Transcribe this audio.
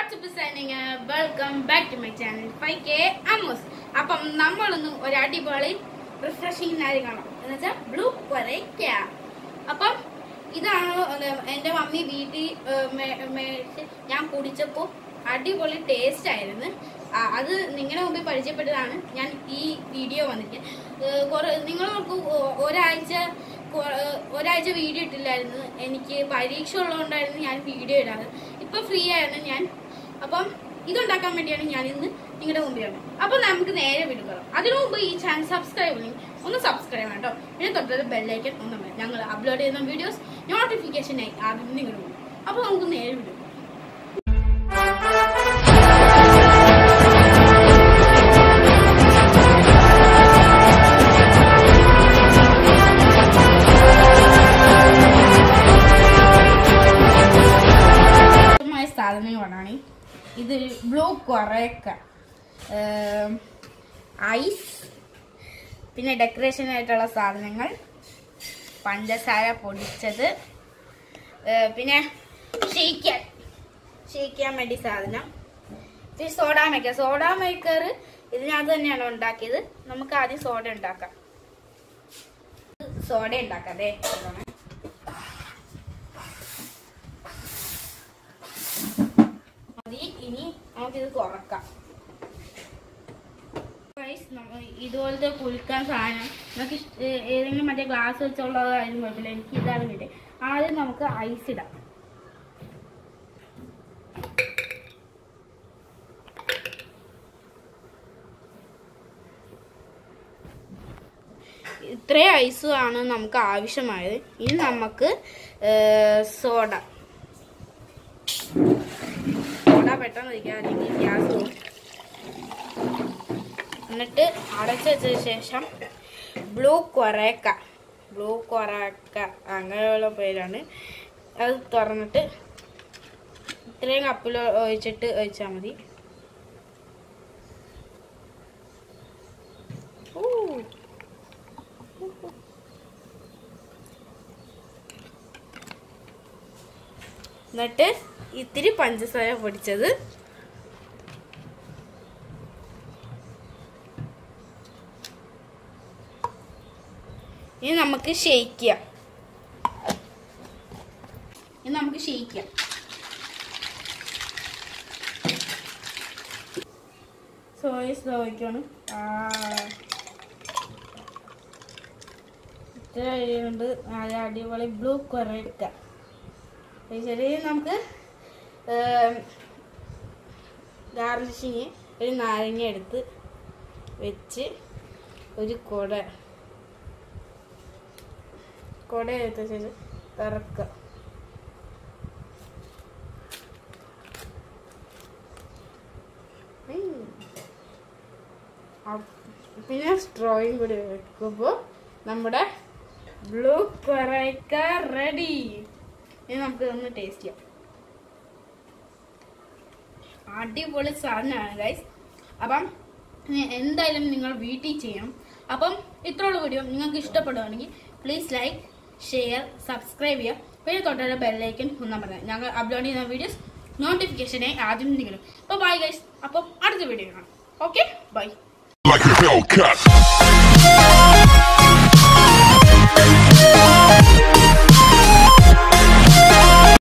WhatsApp signing welcome back to my channel five K Ammus അപ്പം നമ്മളൊന്ന് ഒരു അടിപൊളി റിഫ്രഷിങ് നാരി കാണാം എന്ന് വെച്ചാൽ ബ്ലൂ കൊരയ്ക്ക അപ്പം ഇതാണ് ഒരു എൻ്റെ മമ്മി വീട്ടിൽ ഏഹ്, മേ- മേടിച്ച് ഞാൻ കുടിച്ചപ്പോൾ അടിപൊളി ടേസ്റ്റ് ആയിരുന്നു ആ, അത് നിങ്ങളുടെ മുമ്പിൽ പരിചയപ്പെട്ടതാണ് ഞാൻ ഈ വീഡിയോ വന്നിട്ട് ഏഹ്, കുറെ നിങ്ങൾക്ക് ഒരാഴ്ച കൊ- ഏഹ്, ഒരാഴ്ച വീഡിയോ ഇട്ടില്ലായിരുന്നു എനിക്ക് പരീക്ഷ ഉള്ളതുകൊണ്ടായിരുന്നു ഞാൻ വീഡിയോ ഇടാറ് ഇപ്പൊ ഫ്രീ ആയിരുന്നു ഞാൻ അപ്പം ഇതുണ്ടാക്കാൻ വേണ്ടിയാണ് ഞാൻ ഇന്ന് നിങ്ങളുടെ മുമ്പിൽ വന്നത് അപ്പൊ നമുക്ക് നേരെ വിടുക അതിനു മുമ്പ് ഈ ചാനൽ സബ്സ്ക്രൈബ് ചെയ്യണം ഒന്ന് സബ്സ്ക്രൈബ് ചെയ്യണം കേട്ടോ പിന്നെ തൊട്ടത് ബെല്ലൈക്കൻ ഒന്നും വേണം ഞങ്ങൾ അപ്ലോഡ് ചെയ്യുന്ന വീഡിയോസ് നോട്ടിഫിക്കേഷനായി ആദ്യം നിങ്ങളുടെ മുമ്പിൽ അപ്പൊ നമുക്ക് നേരെ വിടുക മായ സാധനങ്ങളാണ് ഇത് ബ്ലൂ കൊറേക്ക ഐസ് പിന്നെ ഡെക്കറേഷൻ ആയിട്ടുള്ള സാധനങ്ങൾ പഞ്ചസാര പൊടിച്ചത് ഏഹ് പിന്നെ ഷെയ്ക്കാൻ ഷെയ്ക്കാൻ വേണ്ടി സാധനം പിന്നെ സോഡ മേക്കർ സോഡ മേക്കർ ഇതിനകത്ത് തന്നെയാണ് ഉണ്ടാക്കിയത് നമുക്ക് ആദ്യം സോഡ ഉണ്ടാക്കാം സോഡ ഉണ്ടാക്കാം അതെ ഇതാണ്. മതി ഇനി നമുക്കിത് തുറക്കാം Guys, നമ്മ- ഇതുപോലത്തെ കുലുക്കാൻ സാധനം നമുക്ക് ഇഷ്- ഏ- ഏതെങ്കിലും മറ്റേ ഗ്ലാസ് വെച്ചുള്ളതായാലും കുഴപ്പമില്ല എനിക്ക് ഇതാണ് കിട്ടിയത് ആദ്യം നമുക്ക് ഐസ് ഇടാം ഇത്രയും ഐസും ആണ് നമുക്ക് ആവശ്യമായത് ഇനി നമുക്ക് സോഡ സോഡ പെട്ടെന്ന് ഒഴിക്കാം അല്ലെങ്കിൽ ഗ്യാസ് പോകും എന്നിട്ട് അടച്ചു വെച്ചതിന് ശേഷം ബ്ലൂ കൊറേക്ക ബ്ലൂ കൊറേക്ക അങ്ങനെയുള്ള പേരാണ് അത് തുറന്നിട്ട് ഇത്രയും കപ്പിൽ ഒഴിച്ചിട്ട് ഒഴിച്ചാൽ മതി ഊ. എന്നിട്ട് ഇത്തിരി പഞ്ചസാര പൊടിച്ചത് ഇനി നമുക്ക് ഷെയ്ക്ക് ചെയ്യാം ഇനി നമുക്ക് ഷെയ്ക്ക് ചെയ്യാം സോയ സ്ലോയ്ക്കാണ് ഇത്ര കൊണ്ട് നല്ല അടിപൊളി ബ്ലൂ കൊറക്ക ശരി നമുക്ക് ഗാർണിഷിങ് ഒരു നാരങ്ങ എടുത്ത് വെച്ച് ഒരു കുട കുട എടുത്ത ശേഷം തുറക്കുക ഉം. അപ്പ് പിന്നെ സ്ട്രോയും കൂടി വെക്കുമ്പോൾ നമ്മുടെ ബ്ലൂ കൊറൈക്ക റെഡി ഇനി നമുക്ക് ഒന്ന് ടേസ്റ്റ് ചെയ്യാം അടിപൊളി സാധനമാണ് ഗൈസ് അപ്പം ഇനി എന്തായാലും നിങ്ങൾ വീട്ടിൽ ചെയ്യണം അപ്പം ഇത്രയുള്ള വീഡിയോ നിങ്ങൾക്ക് ഇഷ്ടപ്പെടുകയാണെങ്കിൽ പ്ലീസ് ലൈക്ക് ഷെയർ സബ്സ്ക്രൈബ് ചെയ്യുക പിന്നെ തൊട്ടുള്ള ബെല്ലൈക്കൻ ഒന്നാം പറയാം ഞങ്ങൾ അപ്ലോഡ് ചെയ്യുന്ന വീഡിയോസ് നോട്ടിഫിക്കേഷനായി ആദ്യം നിങ്ങളും അപ്പോൾ ബൈ ഗൈസ് അപ്പം അടുത്ത വീഡിയോ കാണാം okay bye like a Hellcat.